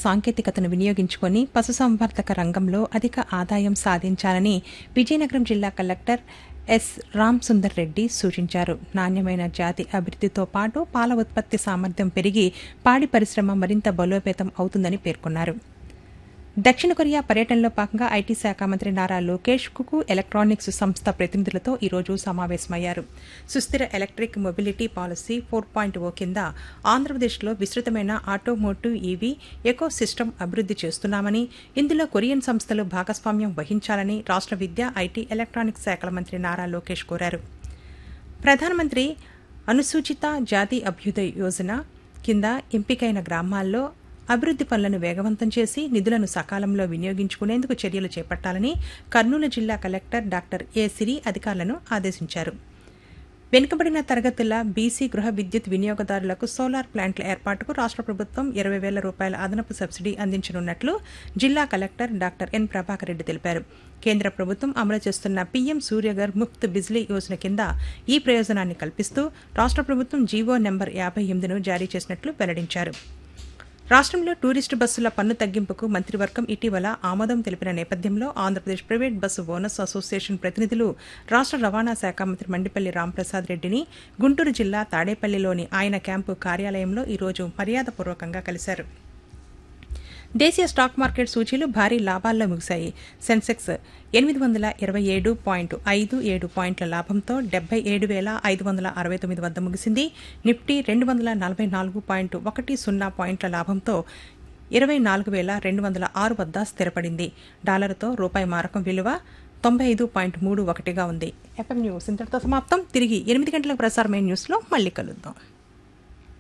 సాంకేతికతను వినియోగించుకొని పశుసంవర్ధక రంగంలో అధిక ఆదాయం సాధించాలని విజయనగరం జిల్లా కలెక్టర్ ఎస్ రామ్ సుందర్ రెడ్డి సూచించారు నాణ్యమైన జాతి అభివృద్ధితో పాటు పాల ఉత్పత్తి సామర్థ్యం పెరిగి పాడి పరిశ్రమ మరింత బలోపేతం అవుతుందని పేర్కొన్నారు దక్షిణ కొరియా పర్యటనలో భాగంగా ఐటీ శాఖ మంత్రి నారా లోకేష్ కుకు ఎలక్ట్రానిక్స్ సంస్థ ప్రతినిధులతో ఈరోజు సమావేశమయ్యారు సుస్థిర electric mobility policy four point O కింద ఆంధ్రప్రదేశ్లో విస్తృతమైన ఆటోమోటివ్ ఈవీ ఎకో సిస్టమ్ అభివృద్ధి చేస్తున్నామని ఇందులో కొరియన్ సంస్థలు భాగస్వామ్యం వహించాలని రాష్ట్ర విద్య ఐటీ ఎలక్ట్రానిక్స్ శాఖల మంత్రి నారా లోకేష్ కోరారు ప్రధానమంత్రి అనుసూచిత జాతి అభ్యుదయ్ యోజన కింద ఎంపికైన గ్రామాల్లో అభివృద్ది పనులను వేగవంతం చేసి నిధులను సకాలంలో వినియోగించుకునేందుకు చర్యలు చేపట్టాలని కర్నూలు జిల్లా కలెక్టర్ డాక్టర్ ఏ సిరి అధికారులను ఆదేశించారు వెనుకబడిన తరగతుల బీసీ గృహ విద్యుత్ వినియోగదారులకు సోలార్ ప్లాంట్ల ఏర్పాటుకు రాష్ట్ర ప్రభుత్వం ఇరవై వేల రూపాయల అదనపు సబ్సిడీ అందించనున్నట్లు జిల్లా collector doctor N Prabhakar Reddy తెలిపారు కేంద్ర ప్రభుత్వం అమలు చేస్తున్న పీఎం సూర్యగర్ ముఫ్త్ బిజ్లీ యోజన కింద ఈ ప్రయోజనాన్ని కల్పిస్తూ రాష్ట్ర ప్రభుత్వం జీవో నెంబర్ యాభై ఎనిమిదిను జారీ చేసినట్లు వెల్లడించారు రాష్ట్రంలో టూరిస్టు బస్సుల పన్ను తగ్గింపుకు మంత్రివర్గం ఇటీవల ఆమోదం తెలిపిన నేపథ్యంలో Andhra Pradesh private bus owners association ప్రతినిధులు రాష్ట్ర రవాణా శాఖ మంత్రి మండిపల్లి రాంప్రసాద్ రెడ్డిని గుంటూరు జిల్లా తాడేపల్లిలోని ఆయన క్యాంపు కార్యాలయంలో ఈరోజు మర్యాదపూర్వకంగా కలిశారు దేశీయ స్టాక్ మార్కెట్ సూచీలు భారీ లాభాల్లో ముగిశాయి సెన్సెక్స్ ఎనిమిది వందల ఇరవై ఏడు పాయింట్ ఐదు ఏడు పాయింట్ల లాభంతో డెబ్బై ఏడు వేల ఐదు వందల అరవై తొమ్మిది వద్ద ముగిసింది నిఫ్టీ రెండు వందల నలభై నాలుగు పాయింట్ ఒకటి సున్నా పాయింట్ల లాభంతో ఇరవై నాలుగు వేల రెండు వందల ఆరు వద్ద స్థిరపడింది డాలర్తో రూపాయి మారకం విలువ తొంభై ఐదు పాయింట్ మూడు ఒకటిగా ఉంది ఎఫ్ఎం న్యూస్ ఇంతటితో సమాప్తం తిరిగి ఎనిమిది గంటలకు ప్రసారమైన న్యూస్లో మళ్ళీ కలుద్దాం